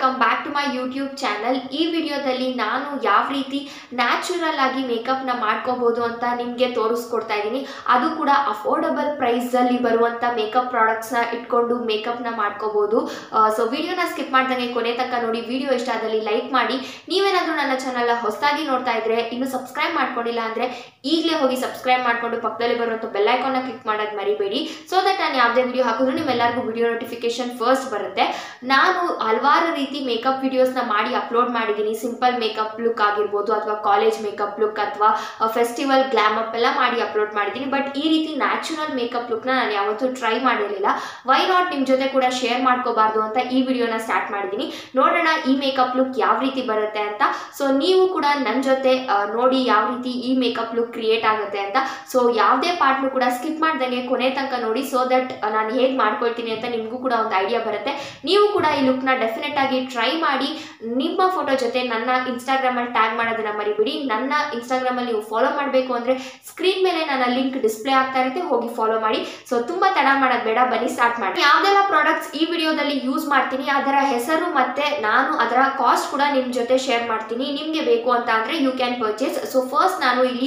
welcome back to my YouTube channel ಈ ವಿಡಿಯೋದಲ್ಲಿ ನಾನು ಯಾವ ರೀತಿ ನ್ಯಾಚುರಲ್ ಆಗಿ ಮೇಕಪ್ನ ಮಾಡ್ಕೋಬೋದು ಅಂತ ನಿಮಗೆ ತೋರಿಸ್ಕೊಡ್ತಾ ಇದ್ದೀನಿ ಅದು ಕೂಡ ಅಫೋರ್ಡಬಲ್ ಪ್ರೈಸಲ್ಲಿ ಬರುವಂಥ ಮೇಕಪ್ ಪ್ರಾಡಕ್ಟ್ಸ್ನ ಇಟ್ಕೊಂಡು ಮೇಕಪ್ನ ಮಾಡ್ಕೋಬೋದು ಸೊ ವಿಡಿಯೋನ ಸ್ಕಿಪ್ ಮಾಡ್ದಂಗೆ ಕೊನೆ ತನಕ ನೋಡಿ ವಿಡಿಯೋ ಇಷ್ಟ ಆದಲ್ಲಿ ಲೈಕ್ ಮಾಡಿ ನೀವೇನಾದರೂ ನನ್ನ ಚಾನಲ್ನ ಹೊಸದಾಗಿ ನೋಡ್ತಾ ಇದ್ರೆ ಇನ್ನು ಸಬ್ಸ್ಕ್ರೈಬ್ ಮಾಡ್ಕೊಂಡಿಲ್ಲ ಅಂದರೆ ಈಗಲೇ ಹೋಗಿ ಸಬ್ಸ್ಕ್ರೈಬ್ ಮಾಡಿಕೊಂಡು ಪಕ್ಕದಲ್ಲಿ ಬರುವಂಥ ಬೆಲ್ಲೈಕಾನ್ನ ಕ್ಲಿಕ್ ಮಾಡೋದು ಮರಿಬೇಡಿ ಸೊ ದಟ್ ನಾನು ಯಾವುದೇ ವಿಡಿಯೋ ಹಾಕಿದ್ರು ನಿಮ್ಮೆಲ್ಲರಿಗೂ ವಿಡಿಯೋ ನೋಟಿಫಿಕೇಶನ್ ಫಸ್ಟ್ ಬರುತ್ತೆ ನಾನು ಹಲವಾರು ರೀತಿ ಮೇಕಪ್ ವಿಡಿಯೋಸ್ನ ಮಾಡಿ ಅಪ್ಲೋಡ್ ಮಾಡಿದ್ದೀನಿ ಸಿಂಪಲ್ ಮೇಕಪ್ ಲುಕ್ ಆಗಿರ್ಬೋದು ಅಥವಾ ಕಾಲೇಜ್ ಮೇಕಪ್ ಲುಕ್ ಅಥವಾ ಫೆಸ್ಟಿವಲ್ ಗ್ಲಾಮ್ ಅಪ್ ಎಲ್ಲ ಮಾಡಿ ಅಪ್ಲೋಡ್ ಮಾಡಿದ್ದೀನಿ ಬಟ್ ಈ ರೀತಿ ನ್ಯಾಚುರಲ್ ಮೇಕಪ್ ಲುಕ್ನ ನಾನು ಯಾವತ್ತೂ ಟ್ರೈ ಮಾಡಿರಲಿಲ್ಲ ವೈ ನಾಟ್ ನಿಮ್ಮ ಜೊತೆ ಕೂಡ ಶೇರ್ ಮಾಡ್ಕೋಬಾರ್ದು ಅಂತ ಈ ವಿಡಿಯೋನ ಸ್ಟಾರ್ಟ್ ಮಾಡಿದ್ದೀನಿ ನೋಡೋಣ ಈ ಮೇಕಪ್ ಲುಕ್ ಯಾವ ರೀತಿ ಬರುತ್ತೆ ಅಂತ ಸೊ ನೀವು ಕೂಡ ನನ್ನ ಜೊತೆ ಆ, ನೋಡಿ ಯಾವ ರೀತಿ ಈ ಮೇಕಪ್ ಲುಕ್ ಕ್ರಿಯೇಟ್ ಆಗುತ್ತೆ ಅಂತ ಸೊ ಯಾವುದೇ ಪಾರ್ಟ್ನು ಕೂಡ ಸ್ಕಿಪ್ ಮಾಡ್ದಂಗೆ ಕೊನೆ ತನಕ ನೋಡಿ ಸೊ ದಟ್ ನಾನು ಹೇಗೆ ಮಾಡ್ಕೊಳ್ತೀನಿ ಅಂತ ನಿಮಗೂ ಕೂಡ ಒಂದು ಐಡಿಯಾ ಬರುತ್ತೆ ನೀವು ಕೂಡ ಈ ಲುಕ್ನ ಡೆಫಿನೆಟ್ ಆಗಿ ಟ್ರೈ ಮಾಡಿ ನಿಮ್ಮ ಫೋಟೋ ಜೊತೆ ನನ್ನ ಇನ್ಸ್ಟಾಗ್ರಾಮಲ್ಲಿ ಟ್ಯಾಗ್ ಮಾಡೋದನ್ನ ಮರಿಬಿಡಿ ನನ್ನ ಇನ್ಸ್ಟಾಗ್ರಾಮಲ್ಲಿ ನೀವು ಫಾಲೋ ಮಾಡಬೇಕು ಅಂದರೆ ಸ್ಕ್ರೀನ್ ಮೇಲೆ ನನ್ನ ಲಿಂಕ್ ಡಿಸ್ಪ್ಲೇ ಆಗ್ತಾ ಇರುತ್ತೆ ಹೋಗಿ ಫಾಲೋ ಮಾಡಿ ಸೊ ತುಂಬ ತಡ ಮಾಡೋದು ಬೇಡ ಬನ್ನಿ ಸ್ಟಾರ್ಟ್ ಮಾಡಿ ಯಾವ್ದೆಲ್ಲ ಪ್ರಾಡಕ್ಟ್ಸ್ ಈ ವಿಡಿಯೋದಲ್ಲಿ ಯೂಸ್ ಮಾಡ್ತೀನಿ ಅದರ ಹೆಸರು ಮತ್ತೆ ನಾನು ಅದರ ಕಾಸ್ಟ್ ಕೂಡ ನಿಮ್ಮ ಜೊತೆ ಶೇರ್ ಮಾಡ್ತೀನಿ ನಿಮಗೆ ಬೇಕು ಅಂತ ಅಂದರೆ you can purchase so first ನಾನು ಇಲ್ಲಿ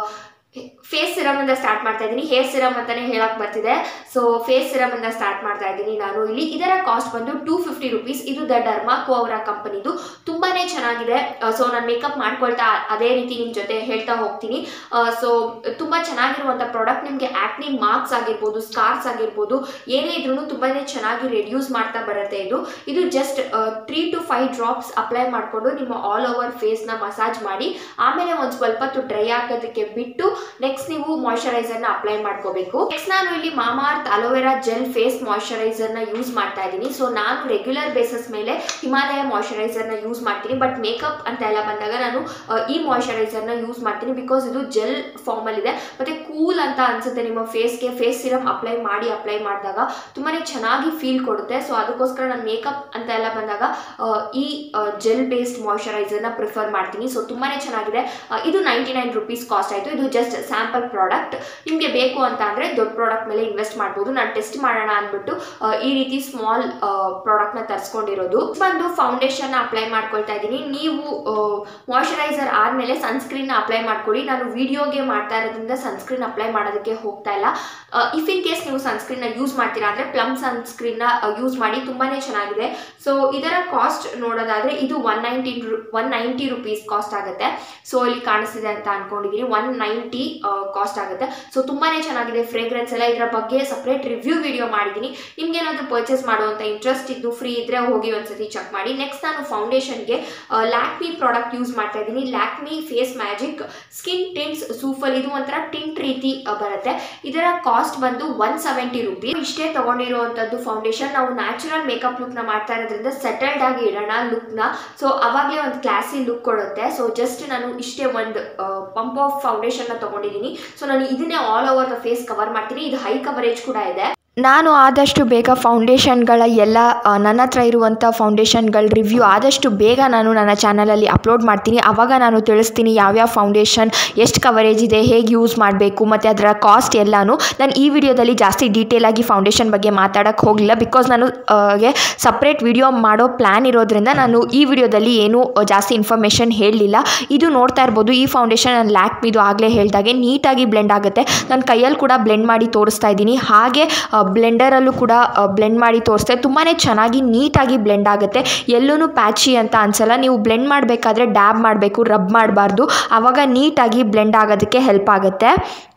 ಫೇಸ್ ಸಿರಮ್ ಇಂದ ಸ್ಟಾರ್ಟ್ ಮಾಡ್ತಾ ಇದ್ದೀನಿ ಹೇರ್ ಸಿರಮ್ ಅಂತಾನೆ ಹೇಳಕ್ ಬರ್ತಿದೆ ಸೊ ಫೇಸ್ ಸಿರಮ್ ಇಂದ ಸ್ಟಾರ್ಟ್ ಮಾಡ್ತಾ ಇದ್ದೀನಿ ನಾನು ಇಲ್ಲಿ ಇದರ ಕಾಸ್ಟ್ ಬಂದು ಟೂ ಫಿಫ್ಟಿ ರುಪೀಸ್ ಇದು ದ ಡರ್ಮಾಕೋ ಅವರ ಕಂಪನಿದು ತುಂಬಾನೇ ಚೆನ್ನಾಗಿದೆ ಸೊ ನಾನು ಮೇಕಪ್ ಮಾಡ್ಕೊಳ್ತಾ ಅದೇ ರೀತಿ ನಿಮ್ಮ ಜೊತೆ ಹೇಳ್ತಾ ಹೋಗ್ತೀನಿ ಸೊ ತುಂಬಾ ಚೆನ್ನಾಗಿರುವಂಥ ಪ್ರಾಡಕ್ಟ್ ನಿಮಗೆ ಆಕ್ನಿ ಮಾರ್ಕ್ಸ್ ಆಗಿರ್ಬೋದು ಸ್ಕಾರ್ಸ್ ಆಗಿರ್ಬೋದು ಏನೇ ಇದ್ರೂ ತುಂಬಾನೇ ಚೆನ್ನಾಗಿ ರೆಡ್ಯೂಸ್ ಮಾಡ್ತಾ ಬರುತ್ತೆ ಇದು ಇದು just three to five drops apply ಮಾಡಿಕೊಂಡು ನಿಮ್ಮ ಆಲ್ ಓವರ್ ಫೇಸ್ನ ಮಸಾಜ್ ಮಾಡಿ ಆಮೇಲೆ ಒಂದು ಸ್ವಲ್ಪ ಹೊತ್ತು ಡ್ರೈ ಆಗೋದಕ್ಕೆ ಬಿಟ್ಟು ನೆಕ್ಸ್ಟ್ ನೀವು ಮಾಯಶ್ಚರೈಸರ್ನ ಅಪ್ಲೈ ಮಾಡ್ಕೋಬೇಕು ನೆಕ್ಸ್ಟ್ ನಾನು ಇಲ್ಲಿ ಮಾಮಾರ್ತ್ ಅಲೋವೆರಾ ಜೆಲ್ ಫೇಸ್ ಮಾಯಶ್ಚರೈಸರ್ನ ಯೂಸ್ ಮಾಡ್ತಾ ಇದ್ದೀನಿ ಸೊ ನಾನು ರೆಗ್ಯುಲರ್ ಬೇಸಿಸ್ ಮೇಲೆ ಹಿಮಾಲಯ ಮಾಯಶ್ಚರೈಸರ್ನ ಯೂಸ್ ಮಾಡ್ತೀನಿ ಬಟ್ ಮೇಕಪ್ ಅಂತ ಎಲ್ಲ ಬಂದಾಗ ನಾನು ಆ, ಈ ಮಾಯಶ್ಚರೈಸರ್ನ ಯೂಸ್ ಮಾಡ್ತೀನಿ ಬಿಕಾಸ್ ಇದು ಜೆಲ್ ಫಾರ್ಮಲ್ಲಿದೆ ಮತ್ತೆ ಕೂಲ್ ಅಂತ ಅನ್ಸುತ್ತೆ ನಿಮ್ಮ ಫೇಸ್ಗೆ ಫೇಸ್ ಸಿರಮ್ ಅಪ್ಲೈ ಮಾಡಿ ಅಪ್ಲೈ ಮಾಡಿದಾಗ ತುಂಬಾನೇ ಚೆನ್ನಾಗಿ ಫೀಲ್ ಕೊಡುತ್ತೆ ಸೊ ಅದಕ್ಕೋಸ್ಕರ ನಾನು ಮೇಕಪ್ ಅಂತ ಎಲ್ಲ ಬಂದಾಗ ಆ, ಈ ಜೆಲ್ ಬೇಸ್ಡ್ ಮಾಯಶ್ಚರೈಸರ್ನ ಪ್ರಿಫರ್ ಮಾಡ್ತೀನಿ ಸೊ ತುಂಬಾನೇ ಚೆನ್ನಾಗಿದೆ ಆ, ಇದು ನೈಂಟಿ ನೈನ್ ರುಪೀಸ್ ಕಾಸ್ಟ್ ಆಯಿತು ಇದು ಜಸ್ಟ್ ಸ್ಯಾಂಪಲ್ ಪ್ರಾಡಕ್ಟ್ ನಿಮಗೆ ಬೇಕು ಅಂತ ಅಂದರೆ ದೊಡ್ಡ ಪ್ರಾಡಕ್ಟ್ ಮೇಲೆ ಇನ್ವೆಸ್ಟ್ ಮಾಡ್ಬೋದು ನಾನು ಟೆಸ್ಟ್ ಮಾಡೋಣ ಅಂದ್ಬಿಟ್ಟು ಆ, ಈ ರೀತಿ ಸ್ಮಾಲ್ ಪ್ರಾಡಕ್ಟ್ನ ತರಿಸ್ಕೊಂಡಿರೋದು ಬಂದು ಫೌಂಡೇಶನ್ ಅಪ್ಲೈ ಮಾಡ್ಕೊಳ್ತಾ ಇದ್ದೀನಿ ನೀವು ಮಾಯಶ್ಚರೈಸರ್ ಆದಮೇಲೆ ಸನ್ಸ್ಕ್ರೀನ್ ಅಪ್ಲೈ ಮಾಡ್ಕೊಳ್ಳಿ ನಾನು ವಿಡಿಯೋಗೆ ಮಾಡ್ತಾ ಇರೋದ್ರಿಂದ ಸನ್ಸ್ಕ್ರೀನ್ ಅಪ್ಲೈ ಮಾಡೋದಕ್ಕೆ ಹೋಗ್ತಾ ಇಲ್ಲ ಇಫ್ ಇನ್ ಕೇಸ್ ನೀವು ಸನ್ಸ್ಕ್ರೀನ್ನ ಯೂಸ್ ಮಾಡ್ತೀರಾ ಅಂದರೆ ಪ್ಲಮ್ ಸನ್ಸ್ಕ್ರೀನ್ನ ಯೂಸ್ ಮಾಡಿ ತುಂಬಾ ಚೆನ್ನಾಗಿದೆ ಸೊ ಇದರ ಕಾಸ್ಟ್ ನೋಡೋದಾದರೆ ಇದು one ninety one ninety rupees cost ಆಗುತ್ತೆ ಸೊ ಇಲ್ಲಿ ಕಾಣಿಸ್ತಿದೆ ಅಂತ ಅನ್ಕೊಂಡಿದ್ದೀನಿ ಒನ್ ನೈಂಟಿ ಕಾಸ್ಟ್ ಆಗುತ್ತೆ ಸೊ ತುಂಬಾ ಚೆನ್ನಾಗಿದೆ ಫ್ರೇಗ್ರೆನ್ಸ್ ಎಲ್ಲ ಇದರ ಬಗ್ಗೆ ಸಪ್ರೇಟ್ ರಿವ್ಯೂ ವಿಡಿಯೋ ಮಾಡಿದ್ದೀನಿ ನಿಮ್ಗೆ ಏನಾದರೂ ಪರ್ಚೇಸ್ ಮಾಡುವಂಥ ಇಂಟ್ರೆಸ್ಟ್ ಇದ್ದು ಫ್ರೀ ಇದ್ದರೆ ಹೋಗಿ ಒಂದ್ಸತಿ ಚೆಕ್ ಮಾಡಿ ನೆಕ್ಸ್ಟ್ ನಾನು ಫೌಂಡೇಶನ್ಗೆ ಲ್ಯಾಕ್ಮಿ ಪ್ರಾಡಕ್ಟ್ ಯೂಸ್ ಮಾಡ್ತಾ ಇದ್ದೀನಿ Lakme face magic skin tints souffle ಇದು ಒಂಥರ ಟಿಂಟ್ ರೀತಿ ಆ, ಬರುತ್ತೆ ಇದರ ಕಾಸ್ಟ್ ಬಂದು ಒನ್ ಸೆವೆಂಟಿ ರುಪೀಸ್ ಇಷ್ಟೇ ತಗೊಂಡಿರುವಂಥದ್ದು ಫೌಂಡೇಶನ್ ನಾವು ನ್ಯಾಚುರಲ್ ಮೇಕಪ್ ಲುಕ್ನ ಮಾಡ್ತಾ ಇರೋದ್ರಿಂದ ಸೆಟಲ್ಡ್ ಆಗಿ ಇಡೋಣ ಲುಕ್ನ ಸೊ ಅವಾಗಲೇ ಒಂದು ಕ್ಲಾಸಿ ಲುಕ್ ಕೊಡುತ್ತೆ ಸೊ ಜಸ್ಟ್ ನಾನು ಇಷ್ಟೇ ಒಂದು ಪಂಪ್ ಆಫ್ ಫೌಂಡೇಶನ್ನ ತಗೊಂಡಿದ್ದೀನಿ ಸೊ ನಾನು ಇದನ್ನೇ all over the face cover ಮಾಡ್ತೀನಿ ಇದು ಹೈ ಕವರೇಜ್ ಕೂಡ ಇದೆ ನಾನು ಆದಷ್ಟು ಬೇಗ ಫೌಂಡೇಶನ್ಗಳ ಎಲ್ಲ ಆ, ನನ್ನ ಹತ್ರ ಇರುವಂಥ ಫೌಂಡೇಶನ್ಗಳ ರಿವ್ಯೂ ಆದಷ್ಟು ಬೇಗ ನಾನು ನನ್ನ ಚಾನಲಲ್ಲಿ ಅಪ್ಲೋಡ್ ಮಾಡ್ತೀನಿ ಆವಾಗ ನಾನು ತಿಳಿಸ್ತೀನಿ ಯಾವ್ಯಾವ ಫೌಂಡೇಶನ್ ಎಷ್ಟು ಕವರೇಜ್ ಇದೆ ಹೇಗೆ ಯೂಸ್ ಮಾಡಬೇಕು ಮತ್ತು ಅದರ ಕಾಸ್ಟ್ ಎಲ್ಲನೂ ನಾನು ಈ ವಿಡಿಯೋದಲ್ಲಿ ಜಾಸ್ತಿ ಡೀಟೇಲ್ ಆಗಿ ಫೌಂಡೇಶನ್ ಬಗ್ಗೆ ಮಾತಾಡೋಕ್ಕೆ ಹೋಗಲಿಲ್ಲ ಬಿಕಾಸ್ ನಾನು ಆ, ಗೆ ಸಪ್ರೇಟ್ ವಿಡಿಯೋ ಮಾಡೋ ಪ್ಲ್ಯಾನ್ ಇರೋದ್ರಿಂದ ನಾನು ಈ ವಿಡಿಯೋದಲ್ಲಿ ಏನೂ ಆ, ಜಾಸ್ತಿ ಇನ್ಫಾರ್ಮೇಷನ್ ಹೇಳಲಿಲ್ಲ ಇದು ನೋಡ್ತಾ ಇರ್ಬೋದು ಈ ಫೌಂಡೇಶನ್ ನಾನು ಲ್ಯಾಕ್ ಇದು ಆಗಲೇ ಹೇಳ್ದಾಗೆ ನೀಟಾಗಿ ಬ್ಲೆಂಡ್ ಆಗುತ್ತೆ ನನ್ನ ಕೈಯಲ್ಲಿ ಕೂಡ ಬ್ಲೆಂಡ್ ಮಾಡಿ ತೋರಿಸ್ತಾ ಇದ್ದೀನಿ ಹಾಗೆ ಬ್ಲೆಂಡರಲ್ಲೂ ಕೂಡ ಬ್ಲೆಂಡ್ ಮಾಡಿ ತೋರಿಸ್ತೆ ತುಂಬಾ ಚೆನ್ನಾಗಿ ನೀಟಾಗಿ ಬ್ಲೆಂಡ್ ಆಗುತ್ತೆ ಎಲ್ಲೂ ಪ್ಯಾಚಿ ಅಂತ ಅನ್ಸಲ್ಲ ನೀವು ಬ್ಲೆಂಡ್ ಮಾಡಬೇಕಾದ್ರೆ ಡ್ಯಾಬ್ ಮಾಡಬೇಕು ರಬ್ ಮಾಡಬಾರ್ದು ಆವಾಗ ನೀಟಾಗಿ ಬ್ಲೆಂಡ್ ಆಗೋದಕ್ಕೆ ಹೆಲ್ಪ್ ಆಗುತ್ತೆ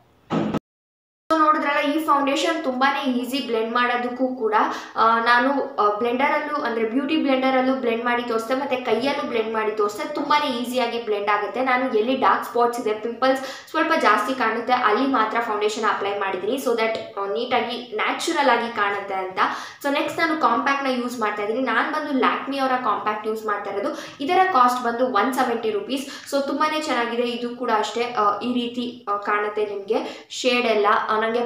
ಸೊ ನೋಡಿದ್ರಲ್ಲ ಈ ಫೌಂಡೇಶನ್ ತುಂಬಾನೇ ಈಸಿ ಬ್ಲೆಂಡ್ ಮಾಡೋದಕ್ಕೂ ಕೂಡ ಆ, ನಾನು ಬ್ಲೆಂಡರಲ್ಲೂ ಅಂದರೆ ಬ್ಯೂಟಿ ಬ್ಲೆಂಡರಲ್ಲೂ ಬ್ಲೆಂಡ್ ಮಾಡಿ ತೋರಿಸ್ದೆ ಮತ್ತು ಕೈಯಲ್ಲೂ ಬ್ಲೆಂಡ್ ಮಾಡಿ ತೋರಿಸ್ದೆ ತುಂಬಾ ಈಸಿಯಾಗಿ ಬ್ಲೆಂಡ್ ಆಗುತ್ತೆ ನಾನು ಎಲ್ಲಿ ಡಾರ್ಕ್ ಸ್ಪಾಟ್ಸ್ ಇದೆ ಪಿಂಪಲ್ಸ್ ಸ್ವಲ್ಪ ಜಾಸ್ತಿ ಕಾಣುತ್ತೆ ಅಲ್ಲಿ ಮಾತ್ರ ಫೌಂಡೇಶನ್ ಅಪ್ಲೈ ಮಾಡಿದ್ದೀನಿ ಸೊ ದಟ್ ನೀಟಾಗಿ ನ್ಯಾಚುರಲ್ ಆಗಿ ಕಾಣುತ್ತೆ ಅಂತ ಸೊ ನೆಕ್ಸ್ಟ್ ನಾನು ಕಾಂಪ್ಯಾಕ್ಟ್ನ ಯೂಸ್ ಮಾಡ್ತಾ ಇದ್ದೀನಿ ನಾನು ಬಂದು ಲ್ಯಾಕ್ಮಿ ಅವರ ಕಾಂಪ್ಯಾಕ್ಟ್ ಯೂಸ್ ಮಾಡ್ತಾ ಇರೋದು ಇದರ ಕಾಸ್ಟ್ ಬಂದು ಒನ್ ಸೆವೆಂಟಿ ರುಪೀಸ್ ಸೊ ತುಂಬಾ ಚೆನ್ನಾಗಿದೆ ಇದು ಕೂಡ ಅಷ್ಟೇ ಆ, ಈ ರೀತಿ ಆ, ಕಾಣುತ್ತೆ ನಿಮಗೆ ಶೇಡ್ ಎಲ್ಲ ನನಗೆ ಶೇಡ್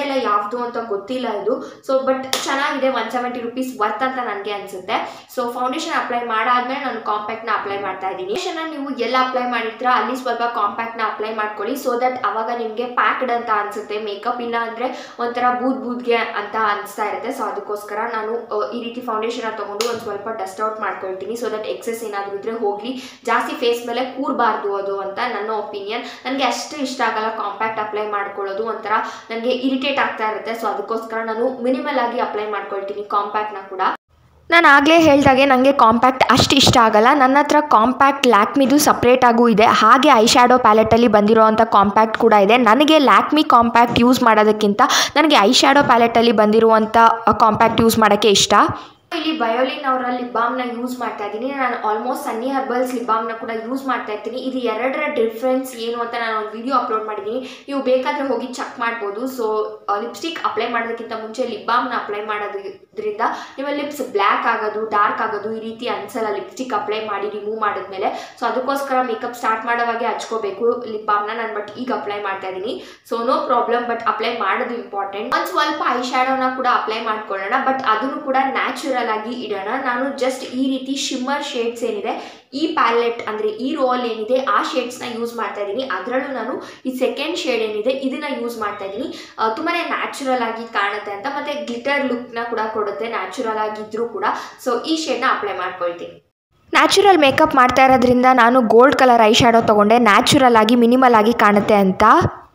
ಇಲ್ಲ ಯಾವುದು ಅಂತ ಗೊತ್ತಿಲ್ಲ ಇದು ಸೊ ಬಟ್ ಚೆನ್ನಾಗಿದೆ ಒನ್ ಸೆವೆಂಟಿ ರುಪೀಸ್ ವರ್ತ್ ಅಂತ ನನಗೆ ಅನಿಸುತ್ತೆ ಸೊ ಫೌಂಡೇಶನ್ ಅಪ್ಲೈ ಮಾಡಾದ್ಮೇಲೆ ನಾನು ಕಾಂಪ್ಯಾಕ್ಟ್ನ ಅಪ್ಲೈ ಮಾಡ್ತಾ ಇದ್ದೀನಿ ಫೌಂಡೇಶನ್ ನೀವು ಎಲ್ಲ ಅಪ್ಲೈ ಮಾಡಿರ್ತೀರಾ ಅಲ್ಲಿ ಸ್ವಲ್ಪ ಕಾಂಪ್ಯಾಕ್ಟ್ನ ಅಪ್ಲೈ ಮಾಡ್ಕೊಳ್ಳಿ ಸೊ ದಟ್ ಅವಾಗ ನಿಮಗೆ ಪ್ಯಾಕ್ಡ್ ಅಂತ ಅನ್ಸುತ್ತೆ ಮೇಕಪ್ ಇಲ್ಲ ಅಂದರೆ ಒಂಥರ ಬೂದ್ ಬೂದ್ಗೆ ಅಂತ ಅನಿಸ್ತಾ ಇರುತ್ತೆ ಸೊ ಅದಕ್ಕೋಸ್ಕರ ನಾನು ಆ, ಈ ರೀತಿ ಫೌಂಡೇಶನ್ ತಗೊಂಡು ಒಂದು ಸ್ವಲ್ಪ ಡಸ್ಟ್ ಔಟ್ ಮಾಡ್ಕೊಳ್ತೀನಿ ಸೊ ದಟ್ ಎಕ್ಸೆಸ್ ಏನಾದರೂ ಇದ್ರೆ ಹೋಗಲಿ ಜಾಸ್ತಿ ಫೇಸ್ ಮೇಲೆ ಕೂರಬಾರ್ದು ಅದು ಅಂತ ನನ್ನ ಒಪಿನಿಯನ್ ನನಗೆ ಅಷ್ಟು ಇಷ್ಟ ಆಗಲ್ಲ ಕಾಂಪ್ಯಾಕ್ಟ್ ಅಪ್ಲೈ ಮಾಡ್ಕೊಳ್ಳೋದು ಒಂಥರ ನನಗೆ ಇರಿಟೇಟ್ ಆಗ್ತಾ ಇರುತ್ತೆ ಸೊ ಅದಕ್ಕೋಸ್ಕರ ನಾನು ಮಿನಿಮಲ್ ಆಗಿ ಅಪ್ಲೈ ಮಾಡ್ಕೊಳ್ತೀನಿ ಕಾಂಪ್ಯಾಕ್ಟ್ನ ಕೂಡ ನಾನು ಆಗಲೇ ಹೇಳ್ದಾಗೆ ನನಗೆ ಕಾಂಪ್ಯಾಕ್ಟ್ ಅಷ್ಟು ಇಷ್ಟ ಆಗಲ್ಲ ನನ್ನ ಹತ್ರ ಕಾಂಪ್ಯಾಕ್ಟ್ ಲ್ಯಾಕ್ಮಿದು ಸಪ್ರೇಟಾಗೂ ಇದೆ ಹಾಗೆ ಐ ಶ್ಯಾಡೋ ಪ್ಯಾಲೆಟಲ್ಲಿ ಬಂದಿರೋ ಅಂಥ ಕಾಂಪ್ಯಾಕ್ಟ್ ಕೂಡ ಇದೆ ನನಗೆ ಲ್ಯಾಕ್ಮಿ ಕಾಂಪ್ಯಾಕ್ಟ್ ಯೂಸ್ ಮಾಡೋದಕ್ಕಿಂತ ನನಗೆ ಐ ಶ್ಯಾಡೋ ಪ್ಯಾಲೆಟಲ್ಲಿ ಬಂದಿರುವಂಥ ಕಾಂಪ್ಯಾಕ್ಟ್ ಯೂಸ್ ಮಾಡೋಕ್ಕೆ ಇಷ್ಟ ಇಲ್ಲಿ ಬಯೋಲಿನ್ ಅವರ ಲಿಪ್ ಬಾಮ್ನ ಯೂಸ್ ಮಾಡ್ತಾ ಇದ್ದೀನಿ ನಾನು ಆಲ್ಮೋಸ್ಟ್ ಸನ್ನಿ ಹರ್ಬಲ್ಸ್ ಲಿಪ್ ಬಾಮ್ನ ಕೂಡ ಯೂಸ್ ಮಾಡ್ತಾ ಇರ್ತೀನಿ ಇದು ಎರಡರ ಡಿಫ್ರೆನ್ಸ್ ಏನು ಅಂತ ನಾನು ಒಂದು ವಿಡಿಯೋ ಅಪ್ಲೋಡ್ ಮಾಡಿದ್ದೀನಿ ನೀವು ಬೇಕಾದರೆ ಹೋಗಿ ಚೆಕ್ ಮಾಡ್ಬೋದು ಸೊ ಲಿಪ್ಸ್ಟಿಕ್ ಅಪ್ಲೈ ಮಾಡೋದಕ್ಕಿಂತ ಮುಂಚೆ ಲಿಪ್ ಬಾಮ್ನ ಅಪ್ಲೈ ಮಾಡೋದ್ರಿಂದ ನಿಮ್ಮ ಲಿಪ್ಸ್ ಬ್ಲ್ಯಾಕ್ ಆಗೋದು ಡಾರ್ಕ್ ಆಗೋದು ಈ ರೀತಿ ಅನ್ಸಲ್ಲ ಲಿಪ್ಸ್ಟಿಕ್ ಅಪ್ಲೈ ಮಾಡಿ ರಿಮೂವ್ ಮಾಡಿದ್ಮೇಲೆ ಸೊ ಅದಕ್ಕೋಸ್ಕರ ಮೇಕಪ್ ಸ್ಟಾರ್ಟ್ ಮಾಡೋವಾಗೆ ಹಚ್ಕೋಬೇಕು ಲಿಪ್ ಬಾಮ್ನ ನಾನು ಬಟ್ ಈಗ ಅಪ್ಲೈ ಮಾಡ್ತಾ ಇದ್ದೀನಿ so no problem but apply ಮಾಡೋದು ಇಂಪಾರ್ಟೆಂಟ್ ಒಂದು ಸ್ವಲ್ಪ ಐ ಶ್ಯಾಡೋನ ಕೂಡ ಅಪ್ಲೈ ಮಾಡ್ಕೊಳ್ಳೋಣ ಬಟ್ ಅದನ್ನು ಕೂಡ ನ್ಯಾಚುರಲ್ ಆಗಿ ಇಡೋಣ ನಾನು ಜಸ್ಟ್ ಈ ರೀತಿ ಶಿಮ್ಮರ್ ಶೇಡ್ಸ್ ಏನಿದೆ ಈ ಪ್ಯಾಲೆಟ್ ಅಂದರೆ ಈ ರೋಲ್ ಏನಿದೆ ಆ ಶೇಡ್ಸ್ನ ಯೂಸ್ ಮಾಡ್ತಾ ಇದ್ದೀನಿ ಅದರಲ್ಲೂ ನಾನು ಈ ಸೆಕೆಂಡ್ ಶೇಡ್ ಏನಿದೆ ಇದನ್ನ ಯೂಸ್ ಮಾಡ್ತಾ ಇದ್ದೀನಿ ತುಂಬಾ ನ್ಯಾಚುರಲ್ ಆಗಿ ಕಾಣುತ್ತೆ ಅಂತ ಮತ್ತು ಗ್ಲಿಟರ್ ಲುಕ್ನ ಕೂಡ ಕೊಡುತ್ತೆ ನ್ಯಾಚುರಲ್ ಆಗಿದ್ರೂ ಕೂಡ ಸೊ ಈ ಶೇಡ್ನ ಅಪ್ಲೈ ಮಾಡ್ಕೊಳ್ತೀನಿ ನ್ಯಾಚುರಲ್ ಮೇಕಪ್ ಮಾಡ್ತಾ ಇರೋದ್ರಿಂದ ನಾನು ಗೋಲ್ಡ್ ಕಲರ್ ಐ ಶ್ಯಾಡೋ ತೊಗೊಂಡೆ ನ್ಯಾಚುರಲ್ ಆಗಿ ಮಿನಿಮಲ್ ಆಗಿ ಕಾಣುತ್ತೆ ಅಂತ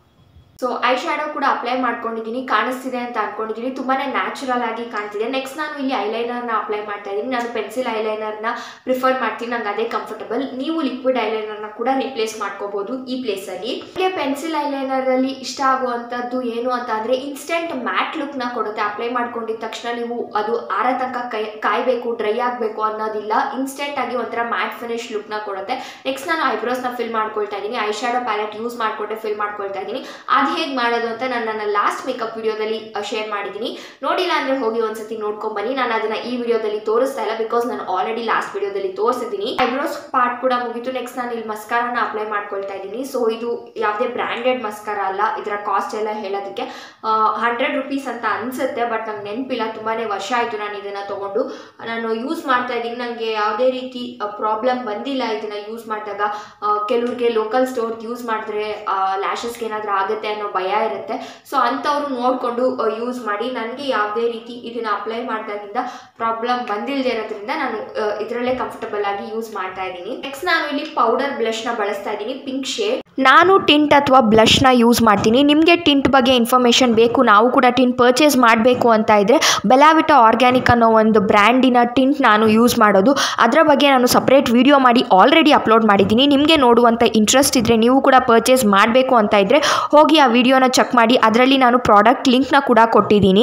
ಸೊ ಐ ಶ್ಯಾಡೋ ಕೂಡ ಅಪ್ಲೈ ಮಾಡ್ಕೊಂಡಿದ್ದೀನಿ ಕಾಣಿಸ್ತಿದೆ ಅಂತ ಅನ್ಕೊಂಡಿದ್ದೀನಿ ತುಂಬಾ ನ್ಯಾಚುರಲ್ ಆಗಿ ಕಾಣ್ತಿದೆ ನೆಕ್ಸ್ಟ್ ನಾನು ಇಲ್ಲಿ ಐಲೈನರ್ನ ಅಪ್ಲೈ ಮಾಡ್ತಾ ಇದ್ದೀನಿ ನಾನು ಪೆನ್ಸಿಲ್ ಐಲೈನರ್ನ ಪ್ರಿಫರ್ ಮಾಡ್ತೀನಿ ನಂಗೆ ಅದೇ ಕಂಫರ್ಟಬಲ್ ನೀವು ಲಿಕ್ವಿಡ್ ಐಲೈನರ್ನ ಕೂಡ ರಿಪ್ಲೇಸ್ ಮಾಡ್ಕೋಬಹುದು ಈ ಪ್ಲೇಸಲ್ಲಿ ನಿಮಗೆ ಪೆನ್ಸಿಲ್ ಐಲೈನರಲ್ಲಿ ಇಷ್ಟ ಆಗುವಂಥದ್ದು ಏನು ಅಂತ ಅಂದರೆ ಇನ್ಸ್ಟೆಂಟ್ ಮ್ಯಾಟ್ ಲುಕ್ನ ಕೊಡುತ್ತೆ ಅಪ್ಲೈ ಮಾಡ್ಕೊಂಡಿದ ತಕ್ಷಣ ನೀವು ಅದು ಆರ ತನಕ ಕೈ ಕಾಯಬೇಕು ಡ್ರೈ ಆಗಬೇಕು ಅನ್ನೋದಿಲ್ಲ ಇನ್ಸ್ಟೆಂಟ್ ಆಗಿ ಒಂಥರ ಮ್ಯಾಟ್ ಫಿನಿಶ್ ಲುಕ್ನ ಕೊಡುತ್ತೆ ನೆಕ್ಸ್ಟ್ ನಾನು ಐಬ್ರೋಸ್ನ ಫಿಲ್ ಮಾಡ್ಕೊಳ್ತಾ ಇದ್ದೀನಿ ಐ ಶ್ಯಾಡೋ ಪ್ಯಾಲೆಟ್ ಯೂಸ್ ಮಾಡಿಕೊಂಡೆ ಫಿಲ್ ಮಾಡ್ಕೊಳ್ತಾ ಇದ್ದೀನಿ ಅದು ಹೇಗೆ ಮಾಡೋದು ಅಂತ ನಾನು ನನ್ನ ಲಾಸ್ಟ್ ಮೇಕಪ್ ವಿಡಿಯೋದಲ್ಲಿ ಶೇರ್ ಮಾಡಿದ್ದೀನಿ ನೋಡಿಲ್ಲ ಅಂದರೆ ಹೋಗಿ ಒಂದ್ಸತಿ ನೋಡ್ಕೊಂಡ್ ಬನ್ನಿ ನಾನು ಅದನ್ನ ಈ ವಿಡಿಯೋದಲ್ಲಿ ತೋರಿಸ್ತಾ ಇಲ್ಲ ಬಿಕಾಸ್ ನಾನು ಆಲ್ರೆಡಿ ಲಾಸ್ಟ್ ವಿಡಿಯೋದಲ್ಲಿ ತೋರಿಸಿದ್ದೀನಿ ಐಬ್ರೋಸ್ ಪಾರ್ಟ್ ಕೂಡ ಮುಗೀತು ನೆಕ್ಸ್ಟ್ ನಾನು ಇಲ್ಲಿ ಮಸ್ಕಾರನ ಅಪ್ಲೈ ಮಾಡ್ಕೊಳ್ತಾ ಇದ್ದೀನಿ ಸೊ ಇದು ಯಾವುದೇ ಬ್ರ್ಯಾಂಡೆಡ್ ಮಸ್ಕಾರ ಅಲ್ಲ ಇದರ ಕಾಸ್ಟ್ ಎಲ್ಲ ಹೇಳೋದಕ್ಕೆ ಹಂಡ್ರೆಡ್ ರುಪೀಸ್ ಅಂತ ಅನ್ಸುತ್ತೆ ಬಟ್ ನಂಗೆ ನೆನಪಿಲ್ಲ ತುಂಬಾ ವರ್ಷ ಆಯಿತು ನಾನು ಇದನ್ನು ತೊಗೊಂಡು ನಾನು ಯೂಸ್ ಮಾಡ್ತಾ ಇದ್ದೀನಿ ನನಗೆ ಯಾವುದೇ ರೀತಿ ಪ್ರಾಬ್ಲಮ್ ಬಂದಿಲ್ಲ ಇದನ್ನು ಯೂಸ್ ಮಾಡಿದಾಗ ಕೆಲವ್ರಿಗೆ ಲೋಕಲ್ ಸ್ಟೋರ್ ಯೂಸ್ ಮಾಡಿದ್ರೆ ಲ್ಯಾಶಸ್ಗೆ ಏನಾದರೂ ಆಗುತ್ತೆ ಅನ್ನೋ ಭಯ ಇರುತ್ತೆ ಸೊ ಅಂಥವ್ರು ನೋಡಿಕೊಂಡು ಯೂಸ್ ಮಾಡಿ ನನಗೆ ಯಾವುದೇ ರೀತಿ ಇದನ್ನು ಅಪ್ಲೈ ಮಾಡಿದಾಗಿಂದ ಪ್ರಾಬ್ಲಮ್ ಬಂದಿಲ್ಲದೆ ಇರೋದ್ರಿಂದ ನಾನು ಇದರಲ್ಲೇ ಕಂಫರ್ಟಬಲ್ ಆಗಿ ಯೂಸ್ ಮಾಡ್ತಾ ಇದ್ದೀನಿ ನೆಕ್ಸ್ಟ್ ನಾನು ಇಲ್ಲಿ ಪೌಡರ್ ಬ್ಲಷ್ನ ಬಳಸ್ತಾ ಇದ್ದೀನಿ ಪಿಂಕ್ ಶೇಡ್ ನಾನು ಟಿಂಟ್ ಅಥವಾ ಬ್ಲಷ್ನ ಯೂಸ್ ಮಾಡ್ತೀನಿ ನಿಮಗೆ ಟಿಂಟ್ ಬಗ್ಗೆ ಇನ್ಫಾರ್ಮೇಷನ್ ಬೇಕು ನಾವು ಕೂಡ ಟಿಂಟ್ ಪರ್ಚೇಸ್ ಮಾಡಬೇಕು ಅಂತ ಇದ್ದರೆ ಬೆಲಾವಿಟ ಆರ್ಗ್ಯಾನಿಕ್ ಅನ್ನೋ ಒಂದು ಬ್ರ್ಯಾಂಡಿನ ಟಿಂಟ್ ನಾನು ಯೂಸ್ ಮಾಡೋದು ಅದರ ಬಗ್ಗೆ ನಾನು ಸಪ್ರೇಟ್ ವಿಡಿಯೋ ಮಾಡಿ ಆಲ್ರೆಡಿ ಅಪ್ಲೋಡ್ ಮಾಡಿದ್ದೀನಿ ನಿಮಗೆ ನೋಡುವಂಥ ಇಂಟ್ರೆಸ್ಟ್ ಇದ್ದರೆ ನೀವು ಕೂಡ ಪರ್ಚೇಸ್ ಮಾಡಬೇಕು ಅಂತ ಇದ್ದರೆ ಹೋಗಿ ಆ ವಿಡಿಯೋನ ಚೆಕ್ ಮಾಡಿ ಅದರಲ್ಲಿ ನಾನು ಪ್ರಾಡಕ್ಟ್ ಲಿಂಕ್ನ ಕೂಡ ಕೊಟ್ಟಿದ್ದೀನಿ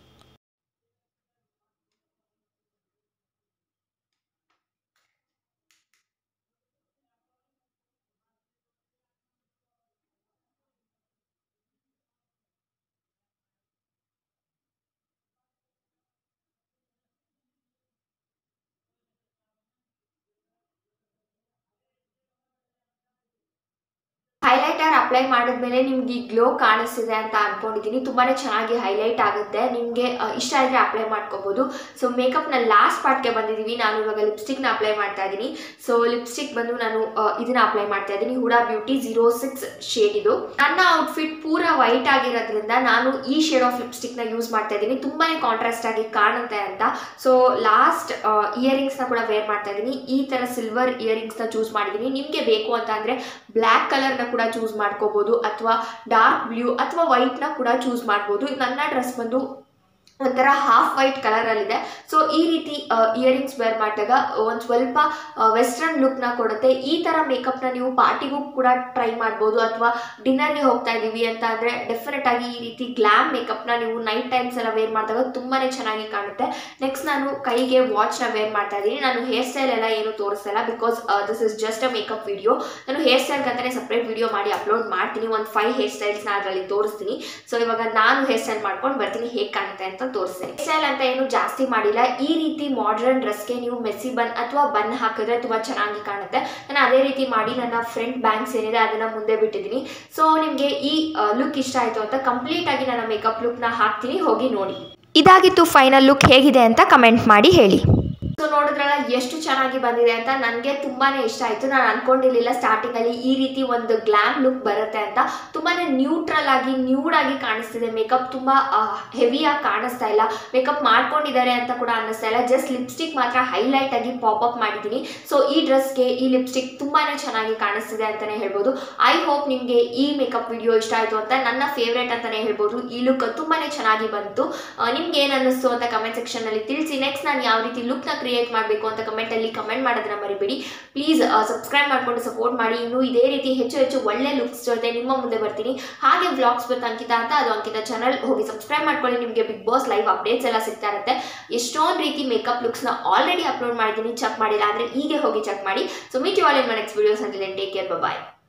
ಹೈಲೈಟರ್ ಅಪ್ಲೈ ಮಾಡಿದ್ಮೇಲೆ ನಿಮ್ಗೆ ಈ ಗ್ಲೋ ಕಾಣಿಸ್ತಿದೆ ಅಂತ ಅನ್ಕೊಂಡಿದ್ದೀನಿ ತುಂಬಾ ಚೆನ್ನಾಗಿ ಹೈಲೈಟ್ ಆಗುತ್ತೆ ನಿಮಗೆ ಇಷ್ಟ ಆದರೆ ಅಪ್ಲೈ ಮಾಡ್ಕೋಬೋದು ಸೊ ಮೇಕಪ್ನ ಲಾಸ್ಟ್ ಪಾರ್ಟ್ಗೆ ಬಂದಿದ್ದೀವಿ ನಾನು ಇವಾಗ ಲಿಪ್ಸ್ಟಿಕ್ನ ಅಪ್ಲೈ ಮಾಡ್ತಾ ಇದ್ದೀನಿ ಸೊ ಲಿಪ್ಸ್ಟಿಕ್ ಬಂದು ನಾನು ಆ, ಇದನ್ನ ಅಪ್ಲೈ ಮಾಡ್ತಾ ಇದ್ದೀನಿ Huda Beauty zero six shade ಇದು ನನ್ನ ಔಟ್ಫಿಟ್ ಪೂರ ವೈಟ್ ಆಗಿರೋದ್ರಿಂದ ನಾನು ಈ ಶೇಡ್ ಆಫ್ ಲಿಪ್ಸ್ಟಿಕ್ನ ಯೂಸ್ ಮಾಡ್ತಾ ಇದ್ದೀನಿ ತುಂಬಾ ಕಾಂಟ್ರಾಸ್ಟ್ ಆಗಿ ಕಾಣುತ್ತೆ ಅಂತ ಸೊ ಲಾಸ್ಟ್ ಇಯರಿಂಗ್ಸ್ನ ಕೂಡ ವೇರ್ ಮಾಡ್ತಾ ಇದ್ದೀನಿ ಈ ಥರ ಸಿಲ್ವರ್ ಇಯರಿಂಗ್ಸ್ನ ಚೂಸ್ ಮಾಡಿದ್ದೀನಿ ನಿಮಗೆ ಬೇಕು ಅಂತ ಅಂದರೆ ಬ್ಲ್ಯಾಕ್ ಕಲರ್ನ ಕೂಡ ಚೂಸ್ ಮಾಡ್ಕೋಬೋದು ಅಥವಾ ಡಾರ್ಕ್ ಬ್ಲೂ ಅಥವಾ ವೈಟ್ನ ಕೂಡ ಚೂಸ್ ಮಾಡ್ಬೋದು ನನ್ನ ಡ್ರೆಸ್ ಬಂದು ಒಂಥರ ಹಾಫ್ ವೈಟ್ ಕಲರಲ್ಲಿದೆ ಸೊ ಈ ರೀತಿ ಇಯರಿಂಗ್ಸ್ ವೇರ್ ಮಾಡಿದಾಗ ಒಂದು ಸ್ವಲ್ಪ ವೆಸ್ಟರ್ನ್ ಲುಕ್ನ ಕೊಡುತ್ತೆ ಈ ಥರ ಮೇಕಪ್ನ ನೀವು ಪಾರ್ಟಿಗೂ ಕೂಡ ಟ್ರೈ ಮಾಡ್ಬೋದು ಅಥವಾ ಡಿನ್ನರ್ಗೆ ಹೋಗ್ತಾ ಇದ್ದೀವಿ ಅಂತ ಅಂದರೆ ಡೆಫಿನೆಟ್ ಆಗಿ ಈ ರೀತಿ ಗ್ಲಾಮ್ ಮೇಕಪ್ನ ನೀವು ನೈಟ್ ಟೈಮ್ಸ್ ಎಲ್ಲ ವೇರ್ ಮಾಡಿದಾಗ ತುಂಬಾ ಚೆನ್ನಾಗಿ ಕಾಣುತ್ತೆ ನೆಕ್ಸ್ಟ್ ನಾನು ಕೈಗೆ ವಾಚ್ನ ವೇರ್ ಮಾಡ್ತಾ ಇದ್ದೀನಿ ನಾನು ಹೇರ್ ಸ್ಟೈಲ್ ಎಲ್ಲ ಏನು ತೋರಿಸ್ತಾ ಇಲ್ಲ because this is just a makeup video ನಾನು ಹೇರ್ ಸ್ಟೈಲ್ಗಂತಲೇ ಸಪ್ರೇಟ್ ವಿಡಿಯೋ ಮಾಡಿ ಅಪ್ಲೋಡ್ ಮಾಡ್ತೀನಿ ಒಂದು ಫೈವ್ ಹೇರ್ ಸ್ಟೈಲ್ಸ್ನ ಅದರಲ್ಲಿ ತೋರಿಸ್ತೀನಿ ಸೊ ಇವಾಗ ನಾನು ಹೇರ್ ಸ್ಟೈಲ್ ಮಾಡ್ಕೊಂಡು ಬರ್ತೀನಿ ಹೇಗೆ ಕಾಣುತ್ತೆ ಅಂತ ತೋರಿಸ್ತೀನಿ ಸ್ಟೈಲ್ ಅಂತ ಏನು ಜಾಸ್ತಿ ಮಾಡಿಲ್ಲ ಈ ರೀತಿ ಮಾಡರ್ನ್ ಡ್ರೆಸ್ಗೆ ನೀವು ಮೆಸ್ಸಿ ಬನ್ ಅಥವಾ ಬನ್ ಹಾಕಿದ್ರೆ ತುಂಬ ಚೆನ್ನಾಗಿ ಕಾಣುತ್ತೆ ನಾನು ಅದೇ ರೀತಿ ಮಾಡಿ ನನ್ನ ಫ್ರಂಟ್ ಬ್ಯಾಂಕ್ಸ್ ಏನಿದೆ ಅದನ್ನು ಮುಂದೆ ಬಿಟ್ಟಿದ್ದೀನಿ ಸೊ ನಿಮಗೆ ಈ ಲುಕ್ ಇಷ್ಟ ಆಯಿತು ಅಂತ ಕಂಪ್ಲೀಟ್ ಆಗಿ ನನ್ನ ಮೇಕಪ್ ಲುಕ್ನ ಹಾಕ್ತೀನಿ ಹೋಗಿ ನೋಡಿ ಇದಾಗಿತ್ತು ಫೈನಲ್ ಲುಕ್ ಹೇಗಿದೆ ಅಂತ ಕಮೆಂಟ್ ಮಾಡಿ ಹೇಳಿ ಸೊ ನೋಡಿದ್ರಲ್ಲ ಎಷ್ಟು ಚೆನ್ನಾಗಿ ಬಂದಿದೆ ಅಂತ ನನಗೆ ತುಂಬಾನೇ ಇಷ್ಟ ಆಯಿತು ನಾನು ಅನ್ಕೊಂಡಿರ್ಲಿಲ್ಲ ಸ್ಟಾರ್ಟಿಂಗಲ್ಲಿ ಈ ರೀತಿ ಒಂದು ಗ್ಲಾಮ್ ಲುಕ್ ಬರುತ್ತೆ ಅಂತ ತುಂಬಾನೇ ನ್ಯೂಟ್ರಲ್ ಆಗಿ ನ್ಯೂಡ್ ಆಗಿ ಕಾಣಿಸ್ತಿದೆ ಮೇಕಪ್ ತುಂಬ ಹೆವಿಯಾಗಿ ಕಾಣಿಸ್ತಾ ಇಲ್ಲ ಮೇಕಪ್ ಮಾಡ್ಕೊಂಡಿದ್ದಾರೆ ಅಂತ ಕೂಡ ಅನ್ನಿಸ್ತಾ ಇಲ್ಲ ಜಸ್ಟ್ ಲಿಪ್ಸ್ಟಿಕ್ ಮಾತ್ರ ಹೈಲೈಟ್ ಆಗಿ ಪಾಪ್ ಅಪ್ ಮಾಡಿದ್ದೀನಿ ಸೊ ಈ ಡ್ರೆಸ್ಗೆ ಈ ಲಿಪ್ಸ್ಟಿಕ್ ತುಂಬಾನೇ ಚೆನ್ನಾಗಿ ಕಾಣಿಸ್ತಿದೆ ಅಂತಲೇ ಹೇಳ್ಬೋದು ಐ ಹೋಪ್ ನಿಮಗೆ ಈ ಮೇಕಪ್ ವಿಡಿಯೋ ಇಷ್ಟ ಆಯಿತು ಅಂತ ನನ್ನ ಫೇವ್ರೇಟ್ ಅಂತಲೇ ಹೇಳ್ಬೋದು ಈ ಲುಕ್ ತುಂಬಾನೇ ಚೆನ್ನಾಗಿ ಬಂತು ನಿಮ್ಗೆ ಏನು ಅನ್ನಿಸ್ತು ಅಂತ ಕಮೆಂಟ್ ಸೆಕ್ಷನಲ್ಲಿ ತಿಳಿಸಿ ನೆಕ್ಸ್ಟ್ ನಾನು ಯಾವ ರೀತಿ ಲುಕ್ನ ಕ್ರಿಯೇಟ್ ಮಾಡಬೇಕು ಅಂತ ಕಮೆಂಟಲ್ಲಿ ಕಮೆಂಟ್ ಮಾಡೋದನ್ನ ಮರಿಬೇಡಿ ಪ್ಲೀಸ್ ಸಬ್ಸ್ಕ್ರೈಬ್ ಮಾಡ್ಕೊಂಡು ಸಪೋರ್ಟ್ ಮಾಡಿ ಇನ್ನು ಇದೇ ರೀತಿ ಹೆಚ್ಚು ಹೆಚ್ಚು ಒಳ್ಳೆ ಲುಕ್ಸ್ ಜೊತೆ ನಿಮ್ಮ ಮುಂದೆ ಬರ್ತೀನಿ ಹಾಗೆ ವ್ಲಾಗ್ಸ್ ವಿತ್ ಅಂಕಿತ ಅಂತ ಅದು ಅಂಕಿತ ಚಾನಲ್ ಹೋಗಿ ಸಬ್ಸ್ಕ್ರೈಬ್ ಮಾಡ್ಕೊಳ್ಳಿ ನಿಮಗೆ ಬಿಗ್ ಬಾಸ್ ಲೈವ್ ಅಪ್ಡೇಟ್ಸ್ ಎಲ್ಲ ಸಿಗ್ತಾ ಇರುತ್ತೆ ಎಷ್ಟೊಂದು ರೀತಿ ಮೇಕಪ್ ಲುಕ್ಸ್ನ ಆಲ್ರೆಡಿ ಅಪ್ಲೋಡ್ ಮಾಡಿದ್ದೀನಿ ಚೆಕ್ ಮಾಡಿಲ್ಲ ಆದರೆ ಹೀಗೆ ಹೋಗಿ ಚೆಕ್ ಮಾಡಿ so meet you all in my next videos ಅಂತ ಟೇಕ್ ಕೇರ್ ಬಾಯ್